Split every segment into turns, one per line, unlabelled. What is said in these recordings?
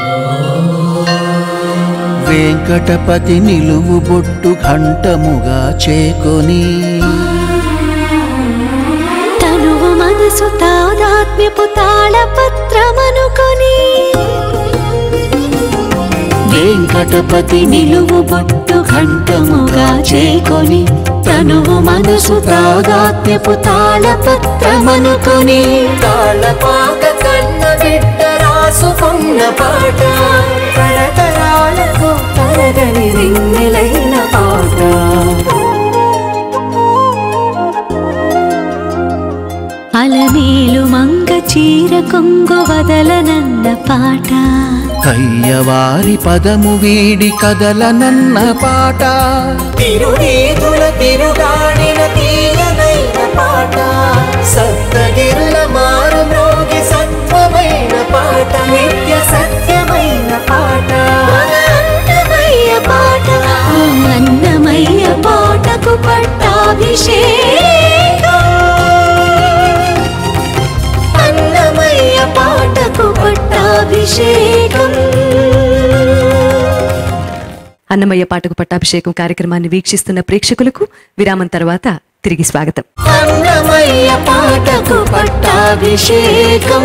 వెంకటపతి నిలువు బొట్టు ఘంటముగా చేకొని
తనువు మనసు తాదాత్మ్యపు తాళపత్రమనుకొని వెంకటపతి నిలువు బొట్టు ఘంటముగా చేకొని తనువు మనసు తాదాత్మ్యపు తాళపత్రమనుకొని తాళపాక కన్న బిడ్డ రాసుకున్న పాట తరతరాలకు తరగని రింగిలైన పాట అలమేలు మంగ చీర కొంగు వదలనన్న పాట
కయ్యవారి పదము వీడి కదలనన్న పాట
తిరునీతుల తిరుగాడిన తీయనైన పాట సప్తగిరుల మారు మ్రోగి సత్వమైన పాట నిత్య సత్యమైన పాట అన్నమయ్య పాట ఆ అన్నమయ్య పాటకు పట్టాభిషేకం అన్నమయ్య పాటకు పట్టాభిషేకం
అన్నమయ్య పాటకు పట్టాభిషేకం కార్యక్రమాన్ని వీక్షిస్తున్న ప్రేక్షకులకు విరామం తర్వాత తిరిగి స్వాగతం
అన్నమయ్య పాటకు పట్టాభిషేకం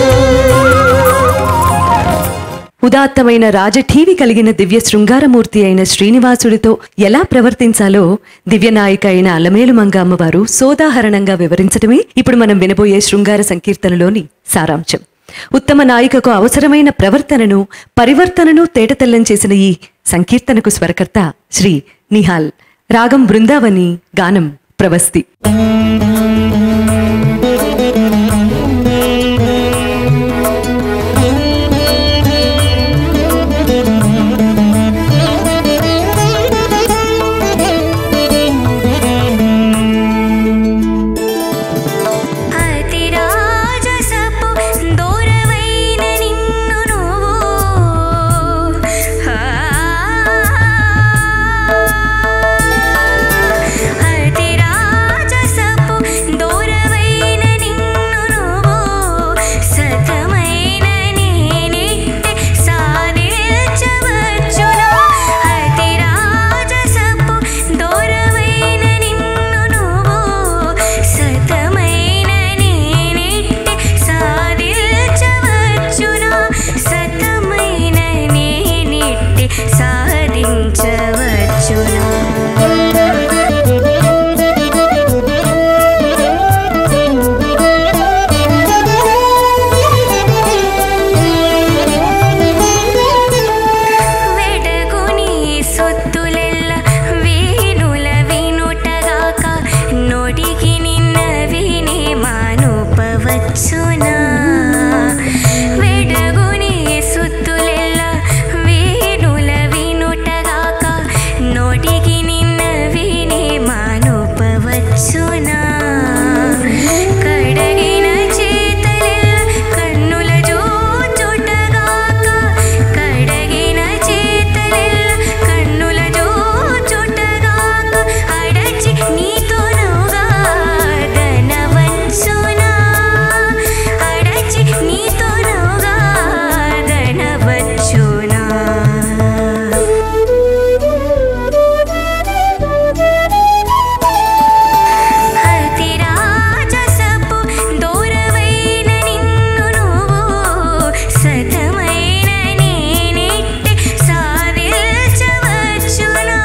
ఉదాత్తమైన రాజఠీవి కలిగిన దివ్య శృంగారమూర్తి అయిన శ్రీనివాసుడితో ఎలా ప్రవర్తించాలో దివ్యనాయిక అయిన అలమేలు మంగమ్మ వారు సోదాహరణంగా వివరించడమే ఇప్పుడు మనం వినబోయే శృంగార సంకీర్తనలోని సారాంశం ఉత్తమ నాయికకు అవసరమైన ప్రవర్తనను పరివర్తనను తేటతెల్లం చేసిన ఈ సంకీర్తనకు స్వరకర్త శ్రీ నిహాల్ రాగం బృందావని గానం ప్రవస్తి
అతిరాజసపు దూరవైన నిన్ను నువ్వు అతిరాజసపు దూరవైన నిన్ను నువ్వు సతమైన నేనెట్టి సాధించవచ్చును అతిరాజసపు దూరవైన నిన్ను నువ్వు సతమైన నేనెట్టి సాధించవచ్చును సతమైన నేనెట్టి సాధించవచ్చును వెడగుని సొత్తులెల్ల వీణుల వినుటగాక నోటికి నిన్న విని మానుపవచ్చునా వెడగుని సొత్తులెల్ల వీణుల వినుటగాక నోటికి నిన్న విని మానుపవచ్చునా కడగిన చేతలెల్ల కన్నుల జోచుటగాక కడగిన చేతలెల్ల కన్నుల జోచుటగాక అడచి నీతోనుగా ధనవంచునా అడచి నీతోనుగా ధనవచ్చునా అతిరాజసపు దూరవైన నిన్ను నువ్వు సతమైన నేనెట్టి సాధించవచ్చునా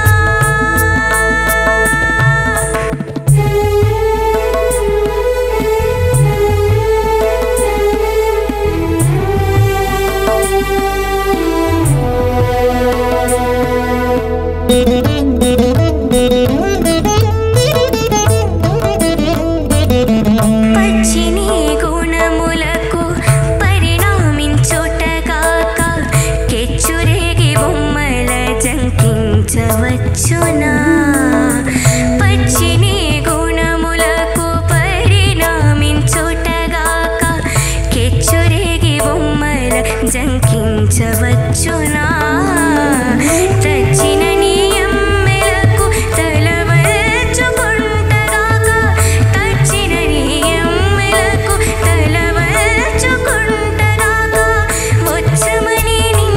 పచ్చిని గుణములకు పరిణామించుటగాక కెచ్చురేగి బొమ్మల జంకించవచ్చునా పచ్చిని గుణములకు పరిణామించుటగాక కెచ్చురేగి బొమ్మల జంకించవచ్చునా చచ్చిన నీయమ్మెలకు తలవచ్చుకుంటగాక తచ్చిన నీయమ్మెలకు తలవచ్చుకుంటగాక వచ్చమని నిన్ను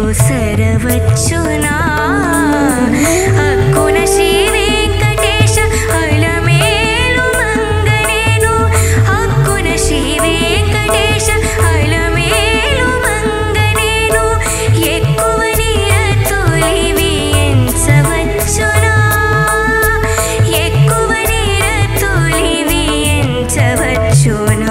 ముసరవచ్చునా అక్కున శ్రీ వెంకటేశ అలమేలు మంగనేను అక్కున శ్రీ వెంకటేశ అలమేలు మంగనేను ఎక్కువ నీరతులివి ఎంచవచ్చునా ఎక్కువ నీరతులివి ఎంచవచ్చునా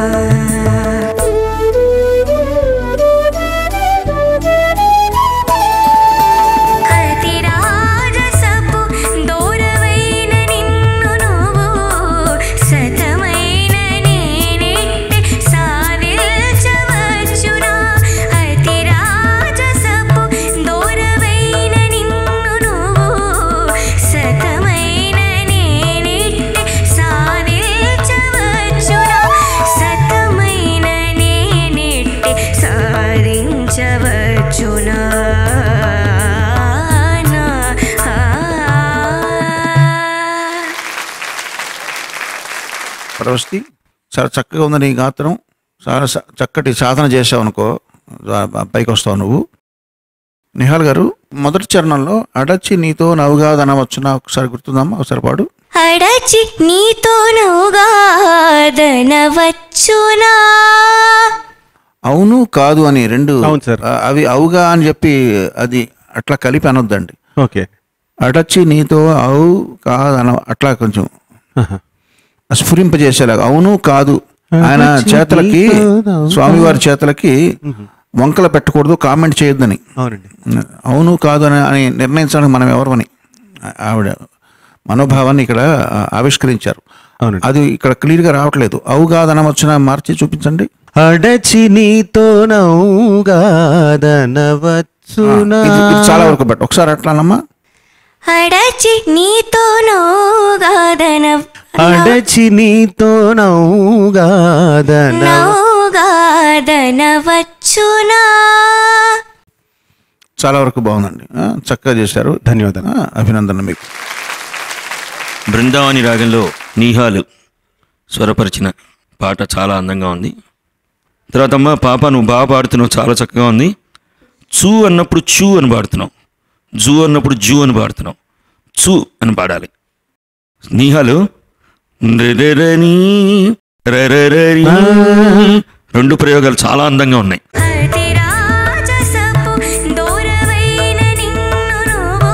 అతి రాజసపు దూరవైన నిన్ను నువ్వు సతమైన నేనెట్టి సాధించవచ్చునా అతి రాజసపు దూరవైన నిన్ను నువ్వు సతమైన నేనెట్టి సాధించవచ్చునా సతమైన నేనెట్టి సాధించవచ్చునా నా ఆ
ప్రవస్తి చాలా చక్కగా ఉంది నీ గాత్రం చాలా స- చక్కటి సాధన చేసావు అనుకో ఆ- పైకి వస్తావు నువ్వు నిహాల్ గారు మొదటి చరణంలో అడచి నీతో నవ్వుగాదనవచ్చునా ఒకసారి గుర్తుందమ్మా ఒకసారి పాడు
అడచి నీతో నౌగాదనవచ్చునా
అవును కాదు అని రెండు
అవును సార్.
ఆ, అవి అవుగా అని చెప్పి అది అట్లా కలిపి అనొద్దండి
ఓకే
అడచి నీతో అవు కాదన అట్లా కొంచెం స్ఫురింపజేసేలాగా అవును కాదు ఆయన
అడచి
చేతలకి
నీతో నవ్వు
స్వామివారి చేతలకి వంకలు పెట్టకూడదు కామెంట్ చేయొద్దని
అవునండి
అవును కాదు అని అని నిర్ణయించడానికి మనం ఎవరమని ఆవిడ మనోభావాన్ని ఇక్కడ ఆ, ఆవిష్కరించారు
అవునండి
అది ఇక్కడ క్లియర్గా రావట్లేదు అవు కాదనవచ్చున మార్చి చూపించండి
అడచి నీతో
ఆ,
నౌగాదనవచ్చునా
ఇది- ఇది చాలా వరకు బట్ ఒకసారి అట్లానమ్మా
అడచి నీతో నౌగాదన
అడచి నీతో నౌగాదన
నౌగాదనవచ్చునా
చాలా వరకు బాగుందండి ఆ, చక్కగా చేశారు
ధన్యవాదాలు
ఆ, అభినందన మీకు
బృందావని రాగంలో నీహాలు స్వరపరిచిన పాట చాలా అందంగా ఉంది తర్వాత అమ్మ పాప నువ్వు బాగా పాడుతున్నావు చాలా చక్కగా ఉంది చూ అన్నప్పుడు చూ అని పాడుతున్నావు జూ అన్నప్పుడు జూ అని పాడుతున్నావు చూ అని పాడాలి నీహాలు రెరెరని, రెరెరని. రెండు ప్రయోగాలు చాలా అందంగా ఉన్నాయి
అతి రాజసపు దూరవైన నిన్ను నువ్వు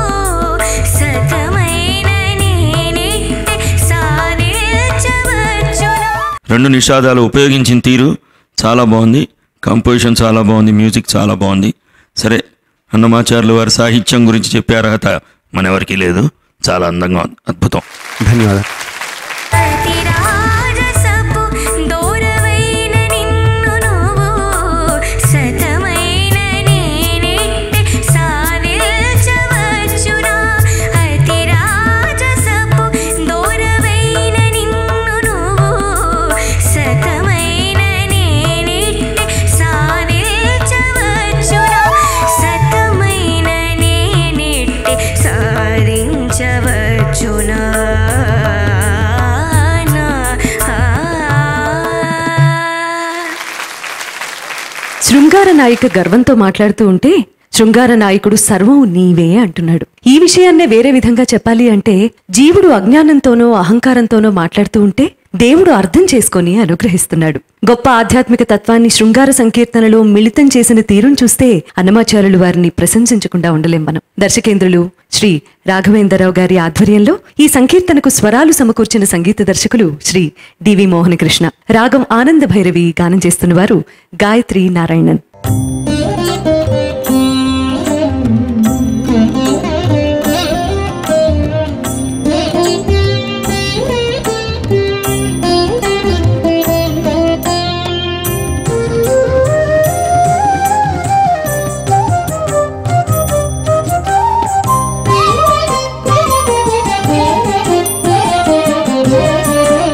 సతమైన నేనెట్టి సాధించవచ్చునా
రెండు నిషాదాలు ఉపయోగించిన తీరు చాలా బాగుంది కంపోజిషన్ చాలా బాగుంది మ్యూజిక్ చాలా బాగుంది సరే అన్నమాచార్యులు వారి సాహిత్యం గురించి చెప్పే అర్హత మనెవరికీ లేదు చాలా అందంగా ఉంది అద్భుతం
ధన్యవాదాలు
అతి రాజసపు దూరవైన నిన్ను నువ్వు సతమైన నేనెట్టి సాధించవచ్చునా అతి రాజసపు దూరవైన నిన్ను నువ్వు సతమైన నేనెట్టి సాధించవచ్చునా సతమైన నేనెట్టి సాధించవచ్చునా నా ఆ
శృంగార నాయిక గర్వంతో మాట్లాడుతూ ఉంటే శృంగార నాయకుడు సర్వం నీవే అంటున్నాడు ఈ విషయాన్నే వేరే విధంగా చెప్పాలి అంటే జీవుడు అజ్ఞానంతోనో అహంకారంతోనో మాట్లాడుతూ ఉంటే దేవుడు అర్థం చేసుకొని అనుగ్రహిస్తున్నాడు గొప్ప ఆధ్యాత్మిక తత్వాన్ని శృంగార సంకీర్తనలో మిళితం చేసిన తీరును చూస్తే అన్నమాచార్యులు వారిని ప్రశంసించకుండా ఉండలేం మనం దర్శకేంద్రులు శ్రీ రాఘవేంద్రరావు గారి ఆధ్వర్యంలో ఈ సంకీర్తనకు స్వరాలు సమకూర్చిన సంగీత దర్శకులు శ్రీ డివి మోహన కృష్ణ రాగం ఆనంద భైరవి గానం చేస్తున్న వారు గాయత్రి నారాయణన్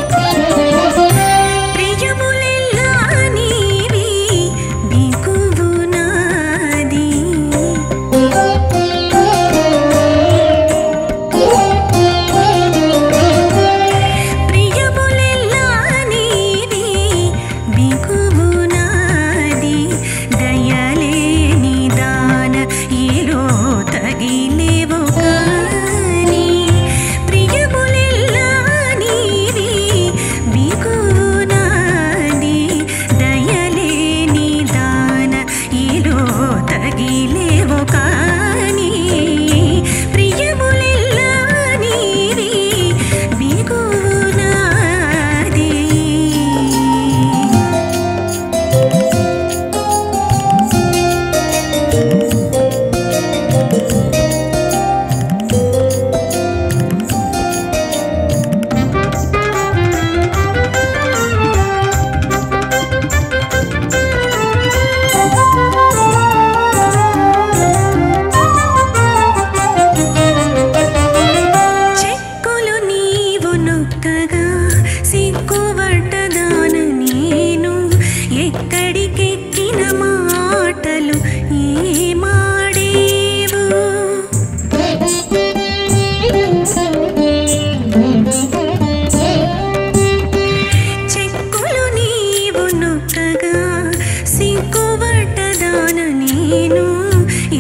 ప్రియములెల్లా నీవి బిగువు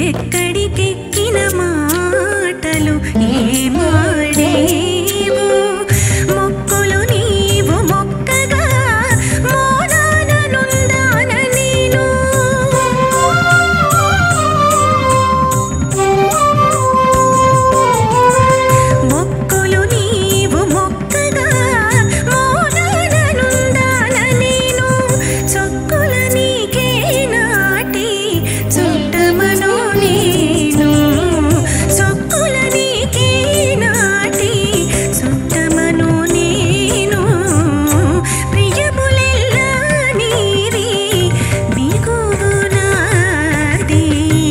ఎక్కడికెక్కిన మాటలు ఏమాడేవు మొక్కులు నీవు మొక్కగా మోనాననుందాన నేను మొక్కులు నీవు మొక్కగా మోనాననుందాన నేను చొక్కుల నీకే నాటి చుట్టమను నేను చొక్కుల నీకే నాటి చుట్టమను నేను ప్రియములెల్లా నీవి బిగువు నాది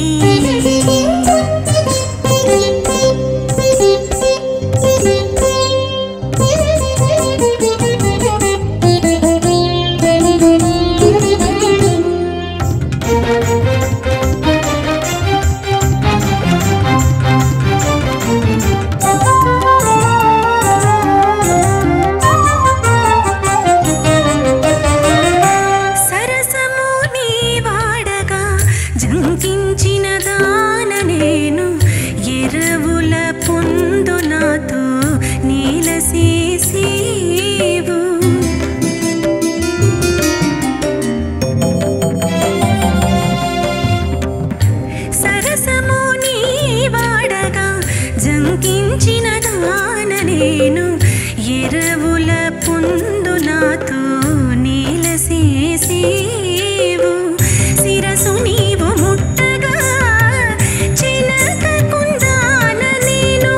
సరసము నీ వాడగా జంకించిన దాన నేను ఎరవుల పొందు నాతో నీలసేసేవు సరసము నీ వాడగా జంకించిన దాన నేను ఎరవుల పొందు నాతో నీలసేసేవు శిరసు నీవు ముట్టగా చిలక కుందాన నేను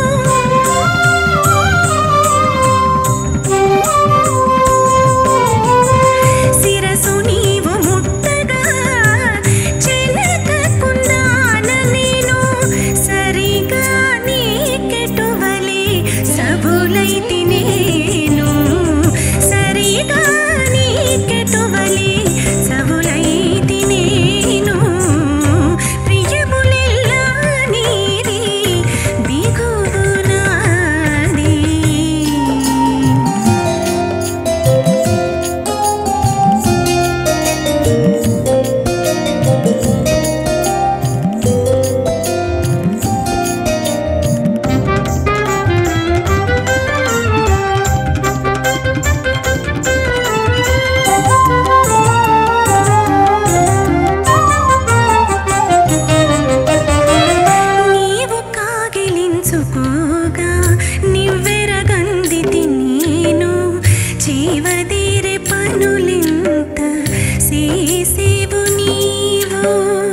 శిరసు నీవు ముట్టగా చిలక కుందాన నేను సరిగా నీకెటువలే సభులైతి నేను సరిగా నీకెటువలే సభులైతి నేను ప్రియములెల్లా నీది బిగువు నాది నీవు కాగిలించుకోగా నివ్వెరగందితి నేను జీవదీరె పనులింత చేసేవు నీవు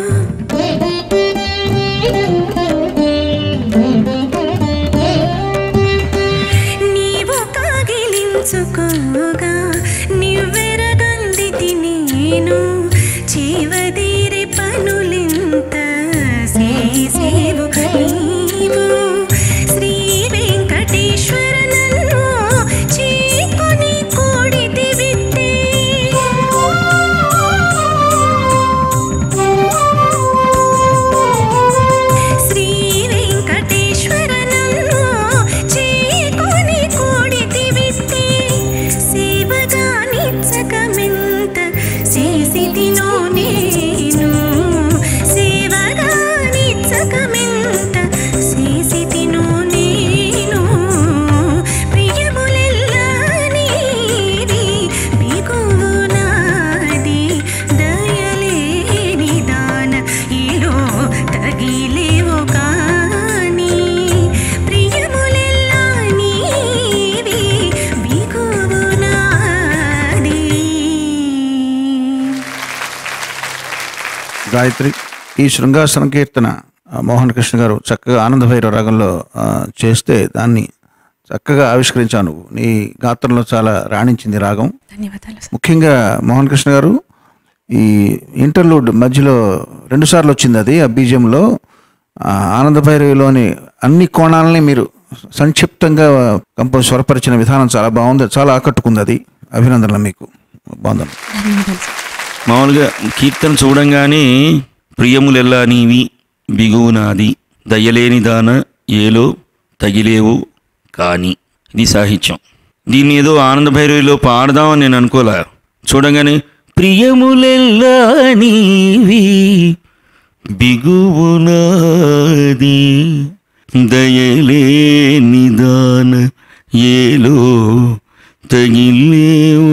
నీవు కాగిలించుకోగా నివ్వెరగందితి నేను జీవదీరె పనులింత చేసేవు నీవు శ్రీ వెంకటేశ్వర నన్ను చీకొని కూడితి విత్తే శ్రీ వెంకటేశ్వర నన్ను చీకొని కూడితి విత్తే సేవగా నిచ్చకమెంత చేసిదినో నేను సేవగా నిచ్చకమెంత చేసిదినో నేను ప్రియములెల్లా నీది బిగువు నాది దయలేని దాన ఈలో తగిలేవు కాని ప్రియములెల్లా నీవి బిగువు నాది
గాయత్రి ఈ శృంగార సంకీర్తన ఆ, మోహన్ కృష్ణ గారు చక్కగా ఆనంద భైరవ రాగంలో ఆ, చేస్తే దాన్ని చక్కగా ఆవిష్కరించావు నువ్వు నీ గాత్రంలో చాలా రాణించింది రాగం
ధన్యవాదాలు
ముఖ్యంగా మోహన్ కృష్ణ గారు ఈ ఇంటర్లూడ్ మధ్యలో రెండుసార్లు వచ్చింది అది ఆ బీజంలో ఆ, ఆనంద భైరవిలోని అన్ని కోణాలని మీరు సంక్షిప్తంగా కంపోజ్ స్వరపరిచిన విధానం చాలా బాగుంది చాలా ఆకట్టుకుంది అది అభినందనలు మీకు బాగుంది
మామూలుగా కీర్తన చూడంగానే ప్రియములెల్లా నీవి బిగువు నాది దయ్యలేని దాన ఏలో తగిలేవు కానీ ఇది సాహిత్యం దీన్ని ఏదో ఆనంద భైరవిలో పాడదామని నేను అనుకోలే చూడంగానే ప్రియములెల్లా నీవి బిగువునాది దయలే నిదాన ఏలో తగిలేవు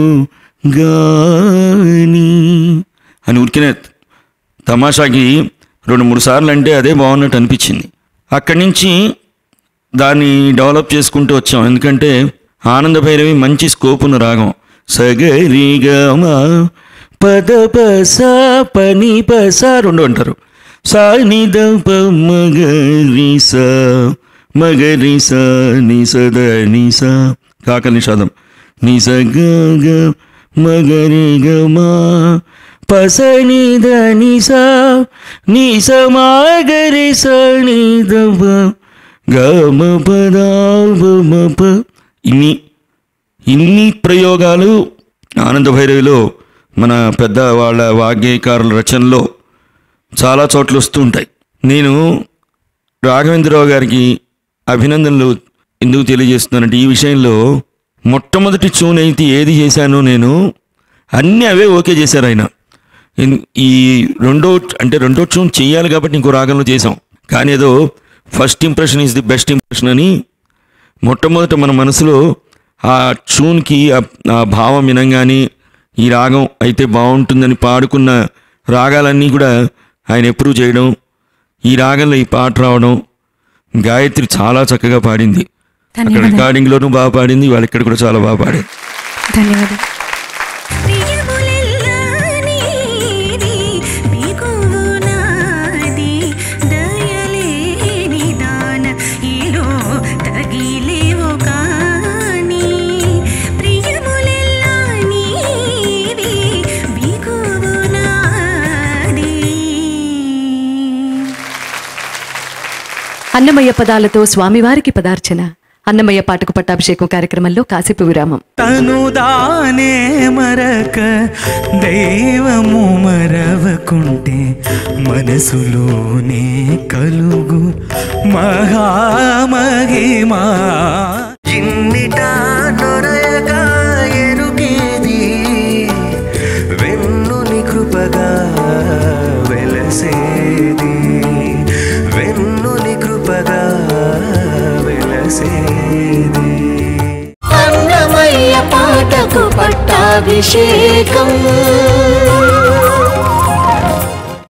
గాని అని ఉరికినే తమాషాకి రెండు మూడు సార్లు అంటే అదే బాగున్నట్టు అనిపించింది అక్కడి నుంచి దాన్ని డెవలప్ చేసుకుంటూ వచ్చాం ఎందుకంటే ఆనంద భైరవి మంచి స్కోప్ ఉన్న రాగం సగరిగమ పద పస పని పస రెండు అంటారు సా ని ద ప మగరి స మగరి స ని స ద ని స కాక నిషాదం ని స గ గ మగరి గ మా పస ని ద ని స ని స మగరి స ని ద ప గ మ ప ద ప మ ప ఇన్ని ఇన్ని ప్రయోగాలు ఆనంద భైరవిలో మన పెద్ద వాళ్ళ వాగ్గేయకారుల రచనలో చాలా చోట్ల వస్తూ ఉంటాయి నేను రాఘవేంద్రరావు గారికి అభినందనలు ఎందుకు తెలియజేస్తున్నానంటే ఈ విషయంలో మొట్టమొదటి ట్యూన్ అయితే ఏది చేశానో నేను అన్నీ అవే ఓకే చేశారు ఆయన ఇన్- ఈ రెండో అంటే రెండో ట్యూన్ చేయాలి కాబట్టి ఇంకో రాగంలో చేసాం కానీ ఏదో first impression is the best impression అని మొట్టమొదట మన మనసులో ఆ ట్యూన్కి ఆ- ఆ భావం వినంగానే ఈ రాగం అయితే బాగుంటుందని పాడుకున్న రాగాలన్నీ కూడా ఆయన ఎప్రూవ్ చేయడం ఈ రాగంలో ఈ పాట రావడం గాయత్రి చాలా చక్కగా పాడింది అక్కడ
ధన్యవాదాలు
రికార్డింగ్లోనూ బాగా పాడింది వాళ్ళు ఇక్కడ కూడా చాలా బాగా పాడింది
ధన్యవాదాలు
ప్రియములెల్లా నీది బిగువు నాది దయలేని దాన ఇలో తగిలేవు కాని ప్రియములెల్లా నీది బిగువు నాది
అన్నమయ్య పదాలతో స్వామివారికి పదార్చన అన్నమయ్య పాటకు పట్టాభిషేకం కార్యక్రమంలో కాసేపు విరామం
తనుదానే మరక దైవము మరవకుంటే మనసులోనే కలుగు మహామహిమా ఇన్నిట నొరయక ఎరుకేది వెన్నుని కృపగా వెలసేది వెన్నుని కృపగా వెలసేది
అన్నమయ్య పాటకు పట్టాభిషేకం